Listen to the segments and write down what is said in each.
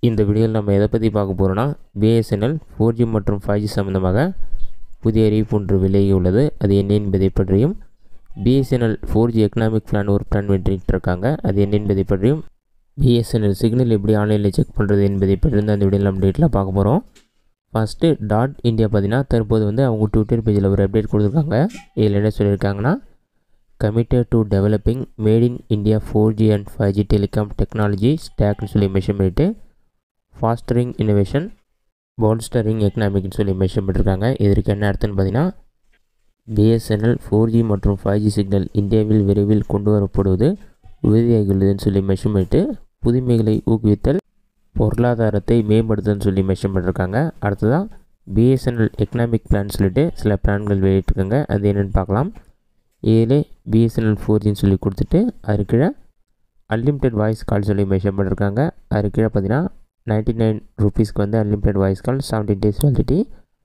இந்த வீடியோவில் நம்ம எதை பற்றி பார்க்க போகிறோன்னா பிஎஸ்என்எல் ஃபோர் ஜி மற்றும் ஃபைவ் ஜி சம்மந்தமாக புதிய அறிவிப்பு ஒன்று விலகி உள்ளது அது என்ன என்பதை பற்றியும் BSNL four G economic plan ஒரு பிளான் வெற்றிட்டு இருக்காங்க அது என்ன என்பதை பற்றியும் பிஎஸ்என்எல் சிக்னல் எப்படி ஆன்லைனில் செக் பண்ணுறது என்பதை பற்றி தான் அந்த வீடியோவில் அப்டேட்டில் பார்க்க போகிறோம் ஃபஸ்ட்டு டாட் இந்தியா பார்த்தீங்கன்னா தற்போது வந்து அவங்க ட்விட்டர் பேஜில் ஒரு அப்டேட் கொடுத்துருக்காங்க இதில் என்ன சொல்லியிருக்காங்கன்னா committed to developing made in India four G and five G telecom technology ஸ்டாக்னு சொல்லி மென்ஷன் பண்ணிவிட்டு ஃபாஸ்டரிங் இன்னோவேஷன் பால்ஸ்டரிங் எக்கனாமிக்னு சொல்லி மென்ஷன் பண்ணியிருக்காங்க இதற்கு என்ன அர்த்தம்னு பார்த்தீங்கன்னா பிஎஸ்என்எல் ஃபோர் ஜி மற்றும் ஃபைவ் ஜி சிக்னல் இந்தியாவில் விரைவில் கொண்டு வரப்படுவது உறுதியாகியுள்ளதுன்னு சொல்லி மென்ஷன் பண்ணிட்டு புதுமைகளை ஊக்குவித்தல் பொருளாதாரத்தை மேம்படுத்துன்னு சொல்லி மென்ஷன் பண்ணியிருக்காங்க அடுத்ததாக பிஎஸ்என்எல் எக்கனாமிக் பிளான் சொல்லிட்டு சில பிளான்கள் வெளியிட்டிருக்காங்க அது என்னென்னு பார்க்கலாம் இதிலே பிஎஸ்என்எல் ஃபோர் ஜின்னு சொல்லி கொடுத்துட்டு அது கீழே அன்லிமிட்டெட் வாய்ஸ் கால் சொல்லி மென்ஷன் பண்ணியிருக்காங்க அது கீழே பார்த்தீங்கன்னா நைன்ட்டி நைன் ருபீஸ்க்கு வந்து unlimited voice call seventeen days validity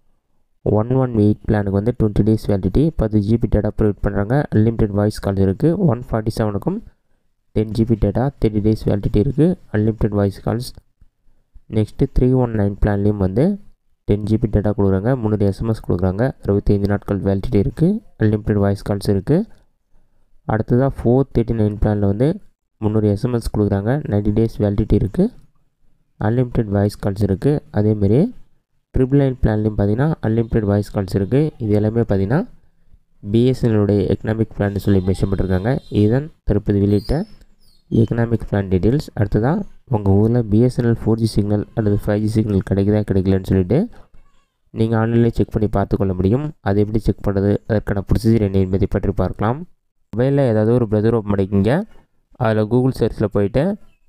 one one eight பிளானுக்கு வந்து டுவெண்ட்டி டேஸ் வேலிடிட்டி பத்து ஜிபி டேட்டா ப்ரொவைட் பண்ணுறாங்க அன்லிமிட்டெட் வாய்ஸ் கால் இருக்குது ஒன் ஃபார்ட்டி செவனுக்கும் ten GB data thirty days validity இருக்குது unlimited voice calls next three one nine பிளான்லேயும் வந்து ten GB data கொடுக்குறாங்க முந்நூறு எஸ்எம்எஸ் கொடுக்குறாங்க அறுபத்தைந்து நாட்கள் வேலிடிட்டி இருக்குது அன்லிமிட்டெட் வாய்ஸ் கால்ஸ் இருக்குது அடுத்ததாக ஃபோர் தேர்ட்டி நைன் பிளானில் வந்து முந்நூறு எஸ்எம்எஸ் கொடுக்குறாங்க நைன்ட்டி டேஸ் வேலிடிட்டி இருக்குது அன்லிமிட்டெட் வாய்ஸ் கால்ஸ் இருக்குது அதேமாரி ட்ரிபிள் நைன் பிளான்லேயும் பார்த்தீங்கன்னா அன்லிமிட்டெட் வாய்ஸ் கால்ஸ் இருக்குது இது எல்லாமே பார்த்தீங்கன்னா பிஎஸ்என்எலுடைய எக்கனாமிக் பிளான் சொல்லி மென்ஷன் பண்ணிருக்காங்க இதுதான் தற்போது வெளியிட்ட எக்கனாமிக் பிளான் டீட்டெயில்ஸ் அடுத்ததாக உங்கள் ஊரில் பிஎஸ்என்எல் ஃபோர் ஜி சிக்னல் அல்லது ஃபைவ் ஜி சிக்னல் கிடைக்குதா கிடைக்கலன்னு சொல்லிட்டு நீங்கள் ஆன்லைனில் செக் பண்ணி பார்த்துக்கொள்ள முடியும் அது எப்படி செக் பண்ணுறது அதற்கான ப்ரொசீஜர் என்ன என்பதை பற்றி பார்க்கலாம் மொபைலில் ஏதாவது ஒரு பிரதர் ஓப்பன் பண்ணிக்கிங்க அதில் கூகுள் சர்ச்சில் போயிட்டு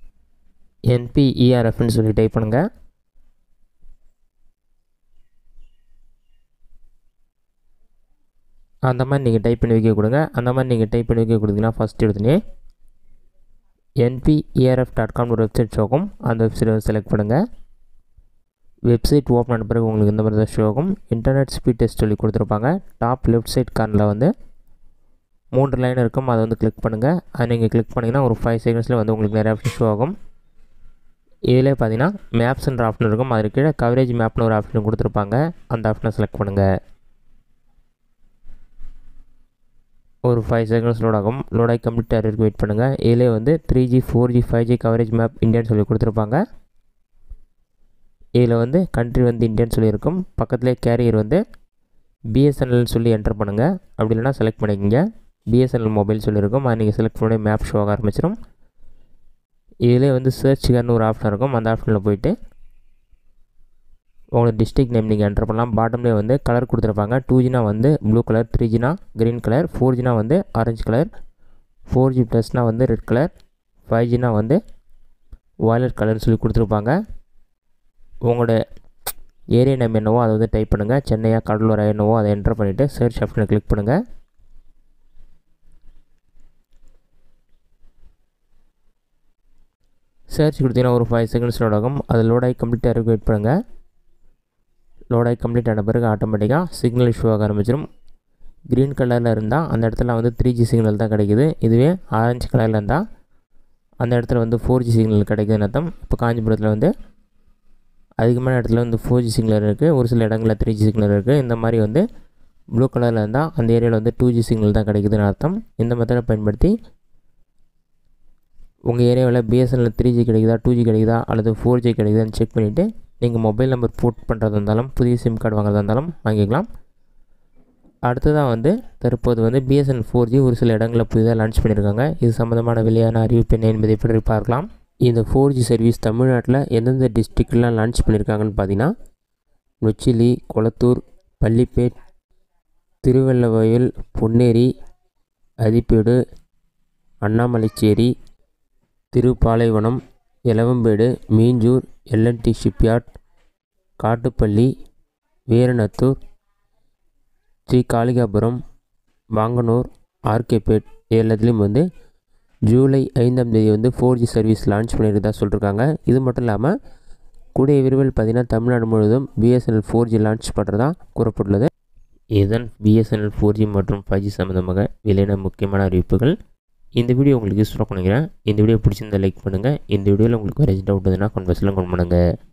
என்பிஇஆர்எஃப்னு சொல்லி டைப் பண்ணுங்கள் அந்த மாதிரி நீங்கள் டைப் பண்ணி வைக்க கொடுங்க அந்த மாதிரி நீங்கள் டைப் பண்ணி வைக்க கொடுத்தீங்கன்னா ஃபஸ்ட் எடுத்துனே என்பிஇஆர்எஃப் டாட் காம் ஒரு வெப்சைட் ஷோ ஆகும் அந்த வெப்சைட்டை செலக்ட் பண்ணுங்கள் வெப்சைட் ஓப்பன் ஆன பிறகு உங்களுக்கு இந்த மாதிரி தான் ஷோ ஆகும் இன்டர்நெட் ஸ்பீட் டெஸ்ட் சொல்லி கொடுத்துருப்பாங்க டாப் லெஃப்ட் சைட் கார்னில் வந்து மூன்று லைன் இருக்கும் அதை வந்து கிளிக் பண்ணுங்கள் அதை நீங்கள் கிளிக் பண்ணிங்கன்னா ஒரு ஃபைவ் செகண்ட்ஸில் வந்து உங்களுக்கு நிறைய ஆப்ஷன் ஷோ ஆகும் இதில் பார்த்தீங்கன்னா மேப்ஸ்ன்ற ஆப்ஷன் இருக்கும் அது கீழே கவரேஜ் மேப்னு ஒரு ஆப்ஷன் கொடுத்துருப்பாங்க அந்த ஆப்ஷனை செலக்ட் பண்ணுங்கள் ஒரு ஃபைவ் செகண்ட்ஸ் லோட் ஆகும் லோட் ஆகி கம்ப்ளீட் ஆகிறதுக்கு வெயிட் பண்ணுங்கள் இதிலே வந்து three G four G five G coverage map இந்தியான்னு சொல்லி கொடுத்துருப்பாங்க இதில் வந்து கண்ட்ரி வந்து இந்தியான்னு சொல்லியிருக்கும் பக்கத்துலேயே கேரியர் வந்து பிஎஸ்என்எல் சொல்லி என்டர் பண்ணுங்கள் அப்படி இல்லைனா செலக்ட் பண்ணிக்கோங்க பிஎஸ்என்எல் மொபைல் சொல்லியிருக்கும் அது நீங்கள் செலக்ட் பண்ணி மேப் ஷோ ஆக ஆரம்பிச்சிடும் இதிலே வந்து சர்ச்சுக்கான ஒரு ஆப்ஷன் இருக்கும் அந்த ஆப்ஷனில் போயிட்டு உங்களோட டிஸ்ட்ரிக் நேம் நீங்கள் என்டர் பண்ணலாம் பாட்டம்லேயே வந்து கலர் கொடுத்துருப்பாங்க டூ ஜினா வந்து ப்ளூ கலர் த்ரீ ஜினா க்ரீன் கலர் ஃபோர் ஜினா வந்து ஆரஞ்சு கலர் ஃபோர் ஜி ப்ளஸ்னால் வந்து ரெட் கலர் ஃபைவ் ஜினா வந்து வயலட் கலர்னு சொல்லி கொடுத்துருப்பாங்க உங்களோட ஏரியா நேம் என்னவோ அதை வந்து டைப் பண்ணுங்கள் சென்னையா கடலூரா என்னவோ அதை என்டர் பண்ணிவிட்டு சர்ச் ஆப்ஷனை கிளிக் பண்ணுங்கள் சர்ச் கொடுத்தீங்கன்னா ஒரு ஃபைவ் செகண்ட்ஸ் லோட் ஆகும் அது லோட் ஆகி கம்ப்ளீட்டாக இருக்கு வெயிட் பண்ணுங்கள் லோட் ஆகி கம்ப்ளீட் ஆன பிறகு ஆட்டோமேட்டிக்காக சிக்னல் இஷ்யூ ஆக ஆரம்பிச்சிடும் க்ரீன் கலரில் இருந்தால் அந்த இடத்துல வந்து த்ரீ ஜி சிக்னல் தான் கிடைக்குது இதுவே ஆரஞ்சு கலரில் இருந்தால் அந்த இடத்துல வந்து ஃபோர் ஜி சிக்னல் கிடைக்குதுன்னு அர்த்தம் இப்போ காஞ்சிபுரத்தில் வந்து அதிகமான இடத்துல வந்து ஃபோர் ஜி சிக்னல் இருக்குது ஒரு சில இடங்களில் த்ரீ ஜி சிக்னல் இருக்குது இந்த மாதிரி வந்து ப்ளூ கலரில் இருந்தால் அந்த ஏரியாவில் வந்து டூ ஜி சிக்னல் தான் கிடைக்குதுன்னு அர்த்தம் இந்த மெத்தடை பயன்படுத்தி உங்கள் ஏரியாவில் பிஎஸ்என்எல் த்ரீ ஜி கிடைக்குதா டூ ஜி கிடைக்குதா அல்லது ஃபோர் ஜி கிடைக்குதான்னு செக் பண்ணிவிட்டு நீங்கள் மொபைல் நம்பர் போர்ட் பண்ணுறதா இருந்தாலும் புதிய சிம் கார்டு வாங்குறதா இருந்தாலும் வாங்கிக்கலாம் அடுத்ததாக வந்து தற்போது வந்து பிஎஸ்என்எல் ஃபோர் ஜி ஒரு சில இடங்களில் புதிதாக லான்ச் பண்ணியிருக்காங்க இது சம்மந்தமான வெளியான அறிவிப்பு என்ன என்பதை பற்றி பார்க்கலாம் இந்த ஃபோர் ஜி சர்வீஸ் தமிழ்நாட்டில் எந்தெந்த டிஸ்ட்ரிக்ட்லாம் லான்ச் பண்ணியிருக்காங்கன்னு பார்த்தீங்கன்னா நொச்சிலி கொளத்தூர் பள்ளிப்பேட் திருவள்ளவயல் பொன்னேரி அதிப்பேடு அண்ணாமலைச்சேரி திருப்பாலைவனம் எலவம்பேடு மீஞ்சூர் எல்என்டி ஷிப்யார்ட் காட்டுப்பள்ளி வீரநத்தூர் ஸ்ரீகாளிகாபுரம் வாங்கனூர் ஆர்கேபேட் எல்லாத்துலேயும் வந்து ஜூலை ஐந்தாம் தேதி வந்து ஃபோர் ஜி சர்வீஸ் லான்ச் பண்ணியிருந்தா சொல்லியிருக்காங்க இது மட்டும் இல்லாமல் கூடிய விரைவில் பார்த்திங்கன்னா தமிழ்நாடு முழுவதும் பிஎஸ்என்எல் ஃபோர் ஜி லான்ச் பண்ணுறதா கூறப்பட்டுள்ளது இதுதான் பிஎஸ்என்எல் ஃபோர் ஜி மற்றும் ஃபைவ் ஜி சம்மந்தமாக வெளியான முக்கியமான அறிவிப்புகள் இந்த வீடியோ உங்களுக்கு யூஸ்ஃபுல்லாக பண்ணிக்கிறேன் இந்த வீடியோ பிடிச்சிருந்தா லைக் பண்ணுங்கள் இந்த வீடியோவில் உங்களுக்கு வேறு டவுட் இருந்ததுன்னா கன்வர்ஸில் கமெண்ட் பண்ணுங்கள்